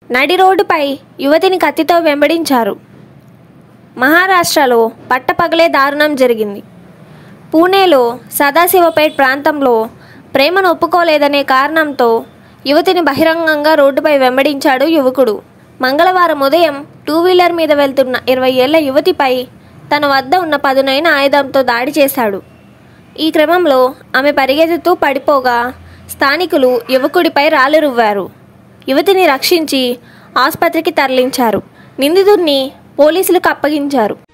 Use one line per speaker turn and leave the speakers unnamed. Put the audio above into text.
నడి రోడ్డుపై యువతిని కత్తితో వెంబడించారు మహారాష్ట్రలో పట్టపగలే దారుణం జరిగింది పూణేలో సదాశివపేట్ ప్రాంతంలో ప్రేమను ఒప్పుకోలేదనే కారణంతో యువతిని బహిరంగంగా రోడ్డుపై వెంబడించాడు యువకుడు మంగళవారం ఉదయం టూ వీలర్ మీద వెళ్తున్న ఇరవై ఏళ్ల యువతిపై తన వద్ద ఉన్న పదునైన ఆయుధంతో దాడి చేశాడు ఈ క్రమంలో ఆమె పరిగెత్తుతూ పడిపోగా స్థానికులు యువకుడిపై రాళ్ళు రువ్వారు యువతిని రక్షించి ఆసుపత్రికి తరలించారు నిందితుడిని పోలీసులకు అప్పగించారు